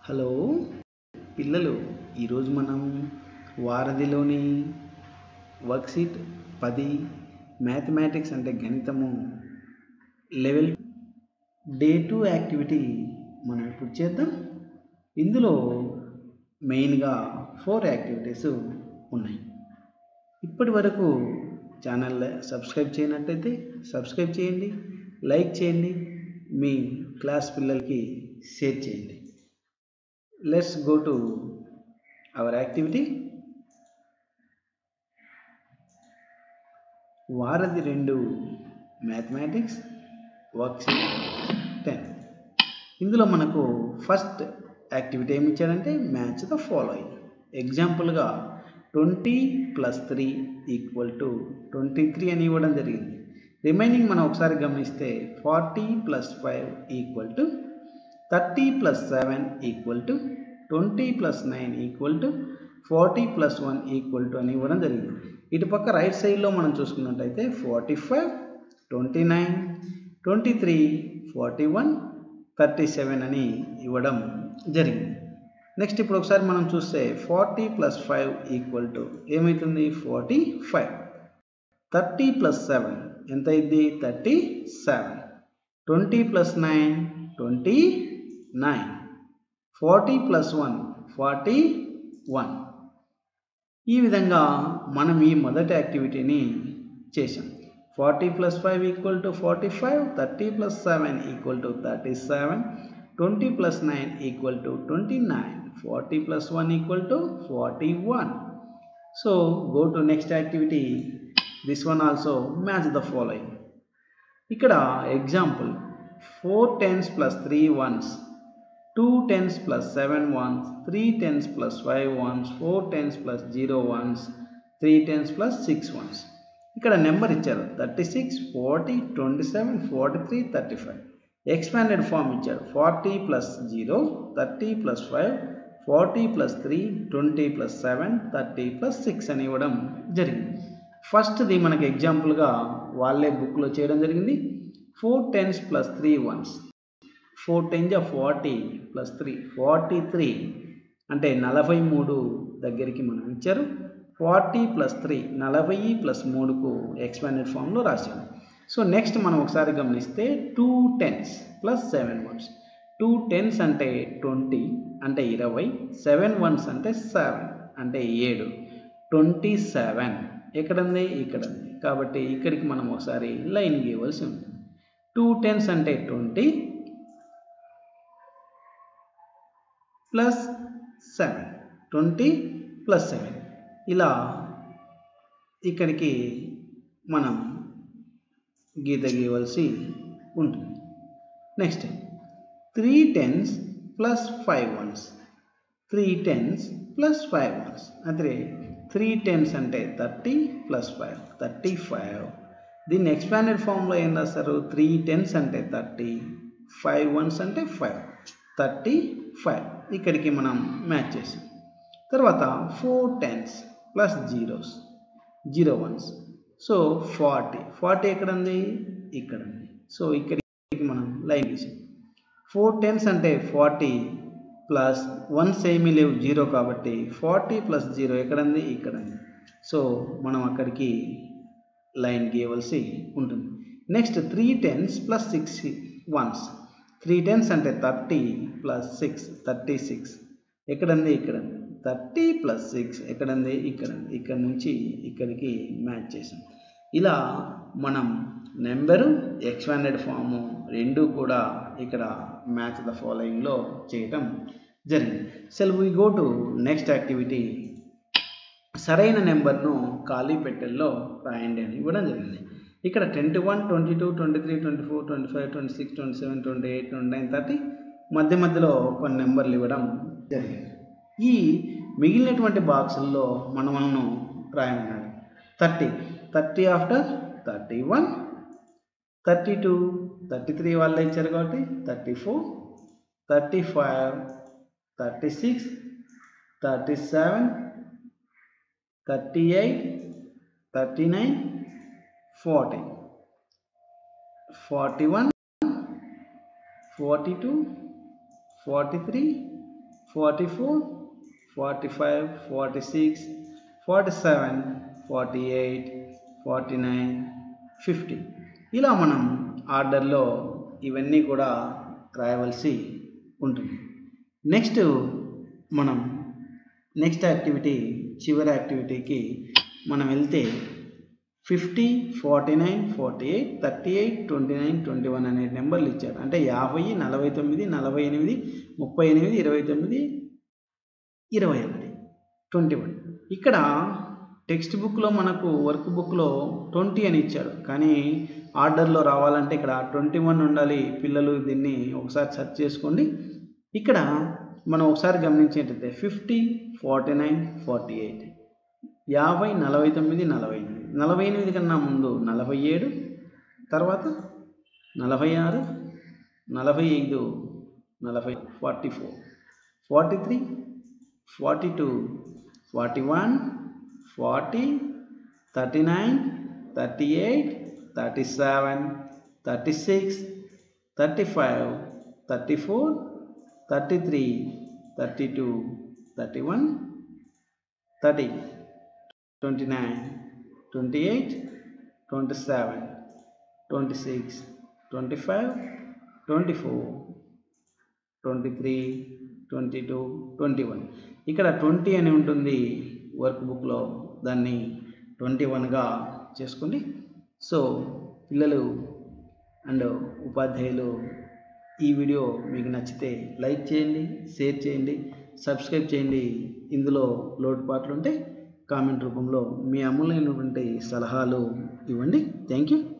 hello పిల్లలు ఈరోజు మనం వారధిలోని వర్క్షీట్ పది మ్యాథమెటిక్స్ అంటే గణితము లెవెల్ డే టూ యాక్టివిటీ మనం ఇప్పుడు చేద్దాం ఇందులో మెయిన్గా ఫోర్ యాక్టివిటీస్ ఉన్నాయి ఇప్పటి వరకు ఛానల్ సబ్స్క్రైబ్ చేయనట్టయితే సబ్స్క్రైబ్ చేయండి లైక్ చేయండి మీ క్లాస్ పిల్లలకి షేర్ చేయండి let's go to our activity వారధి రెండు మ్యాథమెటిక్స్ వర్క్షీట్ టెన్ ఇందులో మనకు ఫస్ట్ యాక్టివిటీ ఏమి ఇచ్చాడంటే మ్యాచ్ ద ఫాలోయింగ్ ఎగ్జాంపుల్గా twenty plus three equal to twenty three అని ఇవ్వడం జరిగింది రిమైనింగ్ మనం ఒకసారి గమనిస్తే forty plus five equal to thirty plus seven equal to twenty plus nine equal to forty plus one equal to అని ఇవ్వడం జరిగింది ఇటుపక్క రైట్ సైడ్లో మనం చూసుకున్నట్టయితే forty five twenty nine twenty three forty one thirty seven అని ఇవ్వడం జరిగింది నెక్స్ట్ ఇప్పుడు ఒకసారి మనం చూస్తే forty plus five equal to ఏమవుతుంది forty five thirty plus seven ఎంత అయింది thirty seven twenty plus nine twenty nine forty plus one forty one ఈ విధంగా మనం ఈ మొదటి యాక్టివిటీని చేసాం forty plus five equal to forty five thirty plus seven equal to thirty seven twenty plus nine equal to twenty nine forty plus one equal to forty one so go to next activity this one also match the following ఇక్కడ example four tens plus three ones two tens plus seven ones three tens plus five ones four tens plus zero ones three tens plus six ones ఇక్కడ number ఇచ్చారు thirty six forty twenty seven forty three thirty five expanded form ఇచ్చారు forty plus zero thirty plus five forty plus three twenty plus seven thirty plus six అని ఇవ్వడం జరిగింది ఫస్ట్ది మనకి ఎగ్జాంపుల్గా వాళ్ళే బుక్లో చేయడం జరిగింది four tens plus three ones four ten జా forty plus three forty three అంటే నలభై మూడు దగ్గరికి మనం ఇచ్చారు ఫార్టీ ప్లస్ త్రీ నలభై ప్లస్ మూడుకు ఎక్స్పాండెడ్ ఫామ్లో రాశాము సో నెక్స్ట్ మనం ఒకసారి గమనిస్తే two tens plus seven ones two tens అంటే ట్వంటీ అంటే ఇరవై సెవెన్ వన్స్ అంటే సెవెన్ అంటే ఏడు ట్వంటీ సెవెన్ ఎక్కడుంది ఇక్కడ ఉంది కాబట్టి ఇక్కడికి మనం ఒకసారి లైన్ గీయవలసి ఉంటుంది టూ టెన్స్ అంటే twenty plus seven twenty plus seven ఇలా ఇక్కడికి మనం గీత గీయవలసి ఉంటుంది next three tens plus five ones three tens plus five ones అదే త్రీ టెన్స్ అంటే thirty plus five thirty five దీన్ని ఎక్స్పాండెడ్ ఫామ్లో ఏం రాస్తారు త్రీ టెన్స్ అంటే థర్టీ ఫైవ్ వన్స్ అంటే ఫైవ్ థర్టీ ఫైవ్ ఇక్కడికి మనం మ్యాచ్ చేసాం తర్వాత four tens plus zeros zero ones so forty forty ఎక్కడ ఉంది ఇక్కడ ఉంది సో ఇక్కడికి మనం లైన్ గీసాం ఫోర్ టెన్స్ అంటే ఫార్టీ ప్లస్ వన్స్ ఏమీ లేవు జీరో కాబట్టి ఫార్టీ ప్లస్ జీరో ఎక్కడ ఉంది ఇక్కడ ఉంది సో మనం అక్కడికి లైన్ గీయవలసి ఉంటుంది next three tens plus six ones three tens అంటే thirty plus six thirty six ఎక్కడంది ఇక్కడ థర్టీ ప్లస్ సిక్స్ ఎక్కడంది ఇక్కడ ఇక్కడ నుంచి ఇక్కడికి మ్యాచ్ చేసాం ఇలా మనం నెంబరు ఎక్స్పాండెడ్ ఫాము రెండు కూడా ఇక్కడ మ్యాచ్ ద ఫాలోయింగ్లో చేయటం జరిగింది shall we go to next activity సరైన నెంబర్ను ఖాళీ పెట్టెల్లో రాయండి అని ఇవ్వడం జరిగింది ఇక్కడ twenty one twenty two twenty three twenty four twenty five twenty six twenty seven twenty eight twenty nine thirty మధ్య మధ్యలో కొన్ని నెంబర్లు ఇవ్వడం జరిగింది ఈ మిగిలినటువంటి బాక్సుల్లో మనమలను రాయమన్నాడు thirty thirty after thirty one thirty two thirty three వాళ్ళే ఇచ్చారు కాబట్టి thirty four thirty five thirty six thirty seven thirty eight thirty nine forty forty one forty two forty three forty four forty five forty six forty seven forty eight forty nine fifty ఇలా మనం ఆర్డర్లో ఇవన్నీ కూడా రాయవలసి ఉంటుంది next మనం next activity చివరి యాక్టివిటీకి మనం వెళ్తే fifty forty nine forty eight thirty eight twenty nine twenty one అనే నెంబర్లు ఇచ్చారు అంటే యాభై నలభై తొమ్మిది నలభై ఎనిమిది ముప్పై ఎనిమిది ఇరవై తొమ్మిది ఇరవై ఒకటి ట్వంటీ వన్ ఇక్కడ టెక్స్ట్ బుక్లో మనకు వర్క్ బుక్లో ట్వంటీ అని ఇచ్చాడు కానీ ఆర్డర్లో రావాలంటే ఇక్కడ ట్వంటీ వన్ ఉండాలి పిల్లలు దీన్ని ఒకసారి సెర్చ్ చేసుకోండి ఇక్కడ మనం ఒకసారి గమనించేటైతే fifty forty nine forty eight యాభై నలభై తొమ్మిది నలభై ఎనిమిది నలభై ఎనిమిది కన్నా ముందు నలభై ఏడు తర్వాత నలభై ఆరు నలభై ఐదు నలభై forty four forty three forty two forty one forty thirty nine thirty eight thirty seven thirty six thirty five thirty four thirty three thirty two thirty one thirty twenty nine twenty eight twenty seven twenty six twenty five twenty four twenty three twenty two twenty one ఇక్కడ twenty అని ఉంటుంది work బుక్లో దాన్ని twenty వన్గా చేసుకోండి so పిల్లలు and ఉపాధ్యాయులు ఈ వీడియో మీకు నచ్చితే లైక్ చేయండి షేర్ చేయండి సబ్స్క్రైబ్ చేయండి ఇందులో లోటుపాట్లు ఉంటే కామెంట్ రూపంలో మీ అమూల్యమైనటువంటి సలహాలు ఇవ్వండి థ్యాంక్ యూ